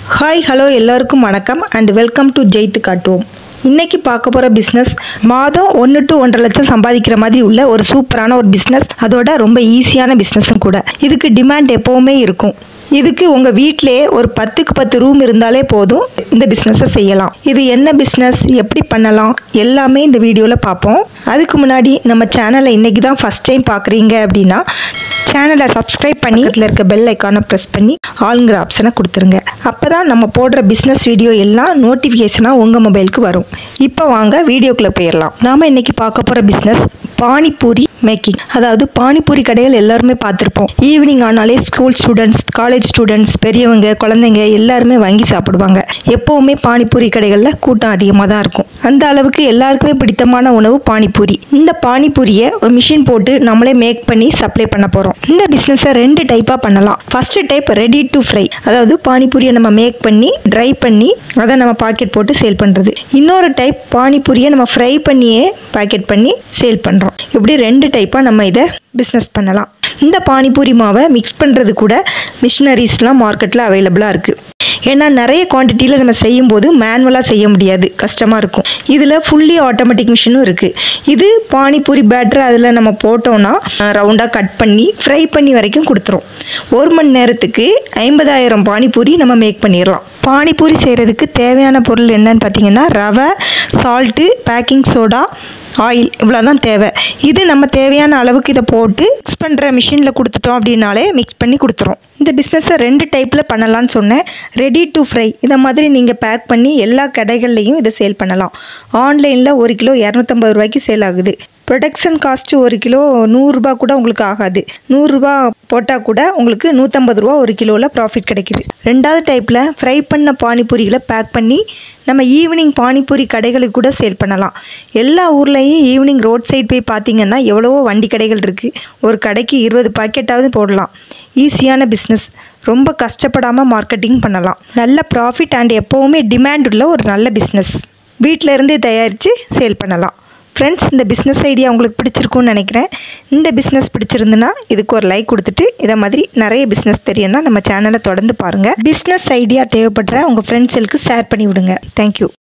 hi hello எல்லாருக்கும் வணக்கம் and welcome to ஜெயித்து காட்டுவோம் இன்னைக்கு பார்க்க போகிற பிஸ்னஸ் மாதம் ஒன்று டு ஒன்றரை லட்சம் சம்பாதிக்கிற மாதிரி உள்ள ஒரு சூப்பரான ஒரு பிஸ்னஸ் அதோட ரொம்ப ஈஸியான பிஸ்னஸும் கூட இதுக்கு டிமாண்ட் எப்போவுமே இருக்கும் இதுக்கு உங்கள் வீட்டிலேயே ஒரு பத்துக்கு பத்து ரூம் இருந்தாலே போதும் இந்த பிஸ்னஸை செய்யலாம் இது என்ன பிஸ்னஸ் எப்படி பண்ணலாம் எல்லாமே இந்த வீடியோவில் பார்ப்போம் அதுக்கு முன்னாடி நம்ம சேனலை இன்னைக்கு தான் ஃபஸ்ட் டைம் பார்க்குறீங்க அப்படின்னா சேனலை சப்ஸ்கிரைப் பண்ணி இதில் இருக்க பெல் ஐக்கானை ப்ரெஸ் பண்ணி ஆளுங்கிற ஆப்ஷனை கொடுத்துருங்க அப்போ தான் நம்ம போடுற பிஸ்னஸ் வீடியோ எல்லாம் நோட்டிஃபிகேஷனாக உங்கள் மொபைலுக்கு வரும் இப்போ வாங்க வீடியோக்குள்ளே போயிடலாம் நாம் இன்னைக்கு பார்க்க போகிற பிஸ்னஸ் பானிபூரி மேக்கிங் அதாவது பானிபூரி கடைகள் எல்லாருமே பார்த்துருப்போம் ஈவினிங் ஆனாலே ஸ்கூல் ஸ்டூடெண்ட்ஸ் காலேஜ் ஸ்டூடெண்ட்ஸ் பெரியவங்க குழந்தைங்க எல்லாருமே வாங்கி சாப்பிடுவாங்க எப்போவுமே பானிபூரி கடைகளில் கூட்டம் அதிகமாக தான் இருக்கும் அந்த அளவுக்கு எல்லாருக்குமே பிடித்தமான உணவு பானிபூரி இந்த பானிபூரியை ஒரு மிஷின் போட்டு நம்மளே மேக் பண்ணி சப்ளை பண்ண போகிறோம் இந்த பிஸ்னஸை ரெண்டு டைப்பாக பண்ணலாம் first type ready to fry அதாவது பானிபூரியை நம்ம மேக் பண்ணி ட்ரை பண்ணி அதை நம்ம பாக்கெட் போட்டு சேல் பண்ணுறது இன்னொரு டைப் பானிபூரியை நம்ம ஃப்ரை பண்ணியே பாக்கெட் பண்ணி சேல் பண்ணுறோம் இப்படி ரெண்டு டைப்பாக நம்ம இதை பிஸ்னஸ் பண்ணலாம் இந்த பானிபூரி மாவை மிக்ஸ் பண்ணுறது கூட மிஷினரிஸ்லாம் மார்க்கெட்டில் அவைலபிளாக இருக்குது ஏன்னா நிறைய குவான்டிட்டியில் நம்ம செய்யும்போது மேனுவலாக செய்ய முடியாது கஷ்டமாக இருக்கும் இதில் ஃபுல்லி ஆட்டோமேட்டிக் மிஷினும் இருக்குது இது பானிபூரி பேட்டர் அதில் நம்ம போட்டோம்னா ரவுண்டாக கட் பண்ணி ஃப்ரை பண்ணி வரைக்கும் கொடுத்துரும் ஒரு மணி நேரத்துக்கு ஐம்பதாயிரம் பானிபூரி நம்ம மேக் பண்ணிடலாம் பானிபூரி செய்கிறதுக்கு தேவையான பொருள் என்னன்னு பார்த்தீங்கன்னா ரவை சால்ட்டு பேக்கிங் சோடா ஆயில் இவ்வளோ தான் தேவை இது நம்ம தேவையான அளவுக்கு இதை போட்டு மிக்ஸ் பண்ணுற மிஷினில் கொடுத்துட்டோம் அப்படின்னாலே மிக்ஸ் பண்ணி கொடுத்துரும் இந்த பிஸ்னஸை ரெண்டு டைப்பில் பண்ணலான்னு சொன்னேன் ரெடி டு ஃப்ரை இதை மாதிரி நீங்கள் பேக் பண்ணி எல்லா கடைகள்லையும் இதை சேல் பண்ணலாம் ஆன்லைனில் ஒரு கிலோ இரநூத்தம்பது ரூபாய்க்கு சேல் ஆகுது ப்ரொடக்ஷன் காஸ்ட்டு ஒரு கிலோ நூறுரூபா கூட உங்களுக்கு ஆகாது நூறுரூபா போட்டால் கூட உங்களுக்கு நூற்றம்பது ரூபா ஒரு கிலோவில் ப்ராஃபிட் கிடைக்குது ரெண்டாவது டைப்பில் ஃப்ரை பண்ண பானிபூரிகளை பேக் பண்ணி நம்ம ஈவினிங் பானிபூரி கடைகளுக்கு கூட சேல் பண்ணலாம் எல்லா ஊர்லேயும் ஈவினிங் ரோட் சைடு போய் பார்த்தீங்கன்னா எவ்வளவோ வண்டி கடைகள் இருக்குது ஒரு கடைக்கு இருபது பாக்கெட்டாவது போடலாம் ஈஸியான பிஸ்னஸ் ரொம்ப கஷ்டப்படாமல் மார்க்கெட்டிங் பண்ணலாம் நல்ல ப்ராஃபிட் அண்ட் எப்போவுமே டிமாண்ட் உள்ள ஒரு நல்ல பிஸ்னஸ் வீட்டில் இருந்தே தயாரித்து சேல் பண்ணலாம் ஃப்ரெண்ட்ஸ் இந்த பிஸ்னஸ் ஐடியா உங்களுக்கு பிடிச்சிருக்கும்னு நினைக்கிறேன் இந்த பிஸ்னஸ் பிடிச்சிருந்துன்னா இதுக்கு ஒரு லைக் கொடுத்துட்டு இதை மாதிரி நிறைய பிஸ்னஸ் தெரியும்னா நம்ம சேனலை தொடர்ந்து பாருங்கள் பிஸ்னஸ் ஐடியா தேவைப்படுற உங்கள் ஃப்ரெண்ட்ஸுக்கு ஷேர் பண்ணி விடுங்க தேங்க்யூ